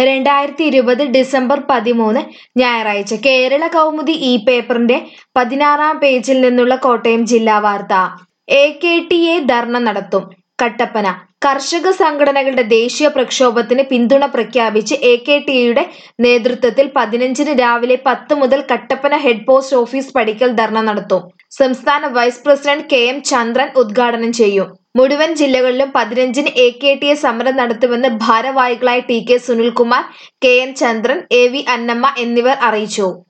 രണ്ടായിരത്തി ഇരുപത് ഡിസംബർ പതിമൂന്ന് ഞായറാഴ്ച കേരള കൗമുദി ഈ പേപ്പറിന്റെ പതിനാറാം പേജിൽ നിന്നുള്ള കോട്ടയം ജില്ലാ വാർത്ത A K T A dharna നടത്തും കട്ടപ്പന കർഷക സംഘടനകളുടെ ദേശീയ പ്രക്ഷോഭത്തിന് പിന്തുണ പ്രഖ്യാപിച്ച് എ കെ ടി യുടെ നേതൃത്വത്തിൽ പതിനഞ്ചിന് രാവിലെ പത്ത് മുതൽ കട്ടപ്പന ഹെഡ് പോസ്റ്റ് ഓഫീസ് പടിക്കൽ ധർണ നടത്തും സംസ്ഥാന vice president K M Chandran ഉദ്ഘാടനം ചെയ്യും മുഴുവൻ ജില്ലകളിലും പതിനഞ്ചിന് എ കെ ടി എ സമരം നടത്തുമെന്ന് ഭാരവാഹികളായ T K Sunilkumar K N Chandran A V Annamma എന്നിവർ അറിയിച്ചു